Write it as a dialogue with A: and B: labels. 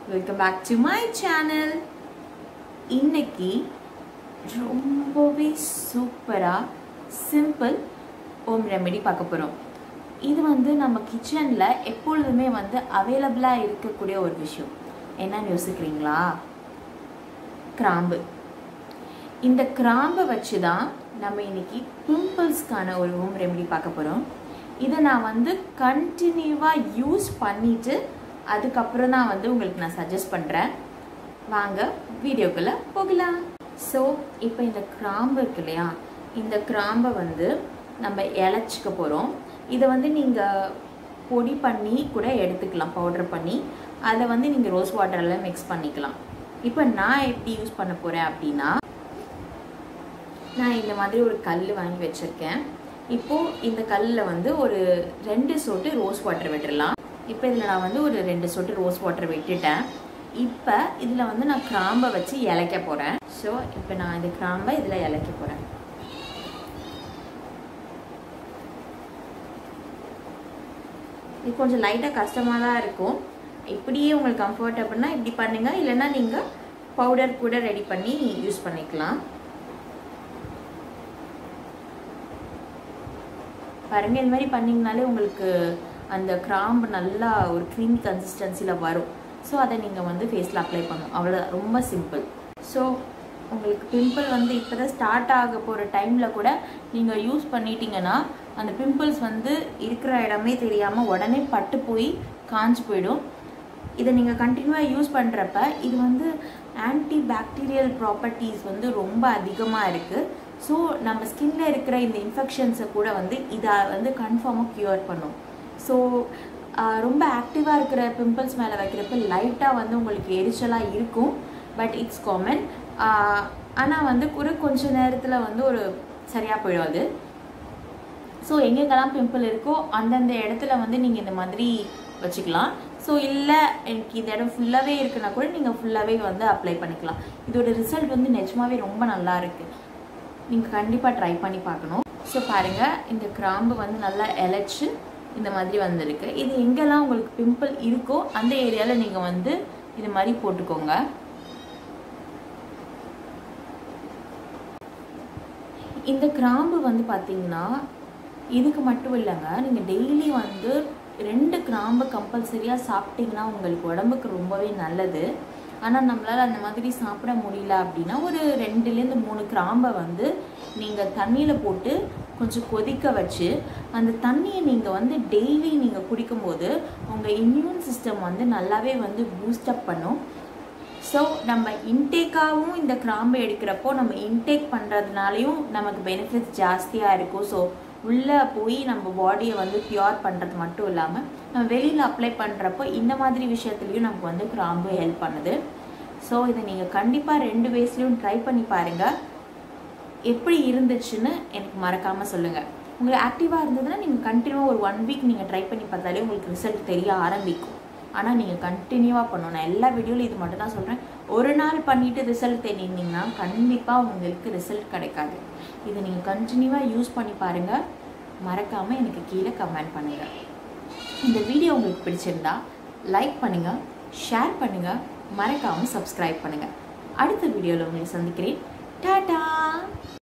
A: welcome back to my channel இன்னைக்கு ரொம்பவே சூப்பராக சிம்பிள் ஹோம் ரெமெடி பார்க்க போகிறோம் இது வந்து நம்ம கிச்சனில் எப்பொழுதுமே வந்து அவைலபிளாக இருக்கக்கூடிய ஒரு விஷயம் என்னன்னு யோசிக்கிறீங்களா கிராம்பு இந்த கிராம்பை வச்சு தான் நம்ம இன்னைக்கு பிம்பிள்ஸ்க்கான ஒரு ஹோம் ரெமெடி பார்க்க போகிறோம் இதை நான் வந்து கண்டினியூவாக யூஸ் பண்ணிவிட்டு அதுக்கப்புறம் தான் வந்து உங்களுக்கு நான் சஜஸ்ட் பண்ணுறேன் வாங்க வீடியோக்குள்ளே போகலாம் ஸோ இப்போ இந்த கிராம்பு இருக்கு இல்லையா இந்த கிராம்பை வந்து நம்ம இழைச்சிக்க போகிறோம் இதை வந்து நீங்கள் பொடி பண்ணி கூட எடுத்துக்கலாம் பவுடர் பண்ணி அதை வந்து நீங்கள் ரோஸ் வாட்டரில் மிக்ஸ் பண்ணிக்கலாம் இப்போ நான் எப்படி யூஸ் பண்ண போகிறேன் அப்படின்னா நான் இந்த மாதிரி ஒரு கல் வாங்கி வச்சுருக்கேன் இப்போது இந்த கல்லில் வந்து ஒரு ரெண்டு சொட்டு ரோஸ் வாட்டர் விட்டுடலாம் இப்போ இதில் நான் வந்து ஒரு ரெண்டு சொட்டு ரோஸ் வாட்டர் விட்டுட்டேன் இப்போ இதில் வந்து நான் கிராம்பை வச்சு இலைக்க போகிறேன் ஸோ இப்போ நான் இந்த கிராம்பை இதில் இலைக்க போகிறேன் இது கொஞ்சம் லைட்டாக கஷ்டமாக தான் இருக்கும் இப்படியே உங்களுக்கு கம்ஃபர்டபுள்னா இப்படி பண்ணுங்கள் இல்லைன்னா நீங்கள் பவுடர் கூட ரெடி பண்ணி யூஸ் பண்ணிக்கலாம் பாருங்கள் இந்த மாதிரி பண்ணிங்கனாலே உங்களுக்கு அந்த கிராம்பு நல்லா ஒரு க்ரீம் கன்சிஸ்டன்சியில் வரும் ஸோ அதை நீங்கள் வந்து ஃபேஸில் அப்ளை பண்ணணும் அவ்வளோ ரொம்ப சிம்பிள் ஸோ உங்களுக்கு பிம்பிள் வந்து இப்போ தான் ஸ்டார்ட் ஆக போகிற டைமில் கூட நீங்கள் யூஸ் பண்ணிட்டீங்கன்னா அந்த பிம்பிள்ஸ் வந்து இருக்கிற இடமே தெரியாமல் உடனே பட்டு போய் காஞ்சு போயிடும் இதை நீங்கள் கண்டினியூவாக யூஸ் பண்ணுறப்ப இது வந்து ஆன்டி பாக்டீரியல் ப்ராப்பர்ட்டிஸ் வந்து ரொம்ப அதிகமாக இருக்குது ஸோ நம்ம ஸ்கின்ல இருக்கிற இந்த இன்ஃபெக்ஷன்ஸை கூட வந்து இதை வந்து கன்ஃபார்மாக க்யூர் பண்ணும் ஸோ ரொம்ப ஆக்டிவாக இருக்கிற பிம்பிள்ஸ் மேலே வைக்கிறப்ப லைட்டாக வந்து உங்களுக்கு எரிச்சலாக இருக்கும் பட் இட்ஸ் காமன் ஆனால் வந்து கூட கொஞ்ச நேரத்தில் வந்து ஒரு சரியாக போயிடும் அது ஸோ எங்கெங்கெல்லாம் பிம்பிள் இருக்கோ அந்தந்த இடத்துல வந்து நீங்கள் இந்த மாதிரி வச்சுக்கலாம் ஸோ இல்லை எனக்கு இந்த இடம் ஃபுல்லாகவே இருக்குன்னா கூட நீங்கள் ஃபுல்லாகவே வந்து அப்ளை பண்ணிக்கலாம் இதோட ரிசல்ட் வந்து நிஜமாவே ரொம்ப நல்லா இருக்குது நீங்கள் கண்டிப்பாக ட்ரை பண்ணி பார்க்கணும் ஸோ பாருங்கள் இந்த கிராம்பு வந்து நல்லா இலைச்சி இந்த மாதிரி வந்திருக்கு இது எங்கெல்லாம் உங்களுக்கு பிம்பிள் இருக்கோ அந்த ஏரியாவில் நீங்கள் வந்து இது மாதிரி போட்டுக்கோங்க இந்த கிராம்பு வந்து பார்த்தீங்கன்னா இதுக்கு மட்டும் இல்லைங்க நீங்கள் டெய்லி வந்து ரெண்டு கிராம்பு கம்பல்சரியாக சாப்பிட்டீங்கன்னா உங்களுக்கு உடம்புக்கு ரொம்பவே நல்லது ஆனால் நம்மளால் அந்த மாதிரி சாப்பிட முடியல அப்படின்னா ஒரு ரெண்டுலேருந்து மூணு கிராம்பை வந்து நீங்கள் தண்ணியில் போட்டு கொஞ்சம் கொதிக்க வச்சு அந்த தண்ணியை நீங்கள் வந்து டெய்லி நீங்கள் குடிக்கும்போது உங்கள் இம்யூன் சிஸ்டம் வந்து நல்லாவே வந்து பூஸ்டப் பண்ணும் ஸோ நம்ம இன்டேக்காகவும் இந்த கிராம்பு எடுக்கிறப்போ நம்ம இன்டேக் பண்ணுறதுனாலையும் நமக்கு பெனிஃபிட்ஸ் ஜாஸ்தியாக இருக்கும் ஸோ உள்ளே போய் நம்ம பாடியை வந்து ப்யூர் பண்ணுறது மட்டும் இல்லாமல் நம்ம வெளியில் அப்ளை பண்ணுறப்போ இந்த மாதிரி விஷயத்துலையும் நமக்கு வந்து கிராம்பு ஹெல்ப் பண்ணுது ஸோ இதை நீங்கள் கண்டிப்பாக ரெண்டு வேஸ்லேயும் ட்ரை பண்ணி பாருங்கள் எப்படி இருந்துச்சுன்னு எனக்கு மறக்காமல் சொல்லுங்கள் உங்களுக்கு ஆக்டிவாக இருந்ததுன்னா நீங்கள் கண்டினியூவாக ஒரு ஒன் வீக் நீங்கள் ட்ரை பண்ணி பார்த்தாலே உங்களுக்கு ரிசல்ட் தெரிய ஆரம்பிக்கும் ஆனால் நீங்கள் கண்டினியூவாக பண்ணணும் நான் எல்லா வீடியோவில் இது மட்டும் தான் சொல்கிறேன் ஒரு நாள் பண்ணிவிட்டு ரிசல்ட் தெரிஞ்சிங்கன்னா கண்டிப்பாக உங்களுக்கு ரிசல்ட் கிடைக்காது இதை நீங்கள் கண்டினியூவாக யூஸ் பண்ணி பாருங்கள் மறக்காமல் எனக்கு கீழே கமெண்ட் பண்ணுங்கள் இந்த வீடியோ உங்களுக்கு பிடிச்சிருந்தா லைக் பண்ணுங்கள் ஷேர் பண்ணுங்கள் மறக்காமல் சப்ஸ்கிரைப் பண்ணுங்கள் அடுத்த வீடியோவில் உங்களை சந்திக்கிறேன் டாடா